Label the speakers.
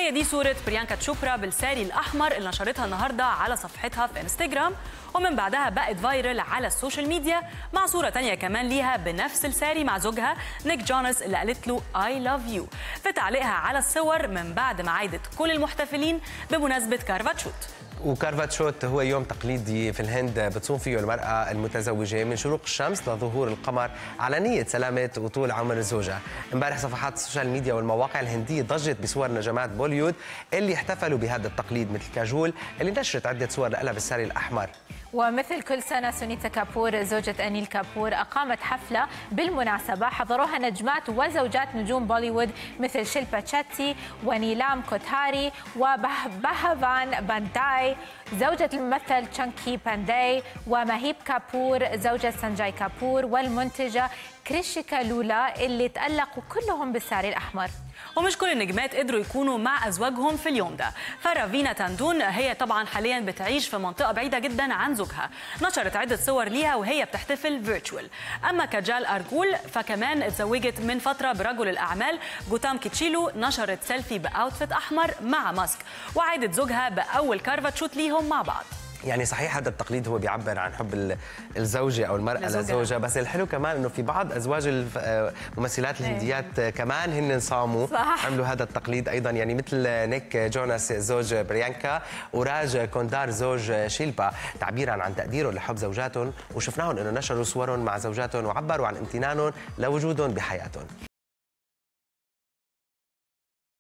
Speaker 1: هي دي صورة بريانكا تشوبرا بالساري الأحمر اللي نشرتها النهاردة على صفحتها في انستجرام ومن بعدها بقت فايرل على السوشيال ميديا مع صورة تانية كمان ليها بنفس الساري مع زوجها نيك جونس اللي قالت له I love you في تعليقها على الصور من بعد ما عايدت كل المحتفلين بمناسبة كارفاتشوت
Speaker 2: وكارفاتشوت هو يوم تقليدي في الهند بتصوم فيه المرأة المتزوجة من شروق الشمس لظهور القمر على نية سلامة وطول عمر الزوجة امبارح صفحات السوشيال ميديا والمواقع الهندية ضجت بصور نجمات بوليود اللي احتفلوا بهذا التقليد مثل كاجول اللي نشرت عدة صور لها بالساري الأحمر
Speaker 3: ومثل كل سنة سونيتا كابور زوجة أنيل كابور أقامت حفلة بالمناسبة حضروها نجمات وزوجات نجوم بوليوود مثل شيلبا تشاتي ونيلام كوتاري وبهفان بانداي زوجة الممثل تشانكي بانداي ومهيب كابور زوجة سانجاي كابور والمنتجة كريشيكا لولا اللي تألقوا كلهم بالساري الأحمر
Speaker 1: ومش كل النجمات قدروا يكونوا مع ازواجهم في اليوم ده فرافينا تاندون هي طبعا حاليا بتعيش في منطقه بعيده جدا عن زوجها نشرت عده صور ليها وهي بتحتفل فيرتشوال اما كاجال ارجول فكمان اتزوجت من فتره برجل الاعمال جوتام كيتشيلو نشرت سيلفي باوتفيت احمر مع ماسك وعادت زوجها باول كارفاتشوت ليهم مع بعض
Speaker 2: يعني صحيح هذا التقليد هو بيعبر عن حب الزوجة أو المرأة
Speaker 1: لزوجها.
Speaker 2: لزوجها بس الحلو كمان أنه في بعض أزواج الممثلات الهنديات كمان هن صاموا
Speaker 3: صح.
Speaker 2: عملوا هذا التقليد أيضا يعني مثل نيك جوناس زوج بريانكا وراج كوندار زوج شيلبا تعبيرا عن تقديرهم لحب زوجاتهم وشفناهم أنه نشروا صورهم مع زوجاتهم وعبروا عن امتنانهم لوجودهم بحياتهم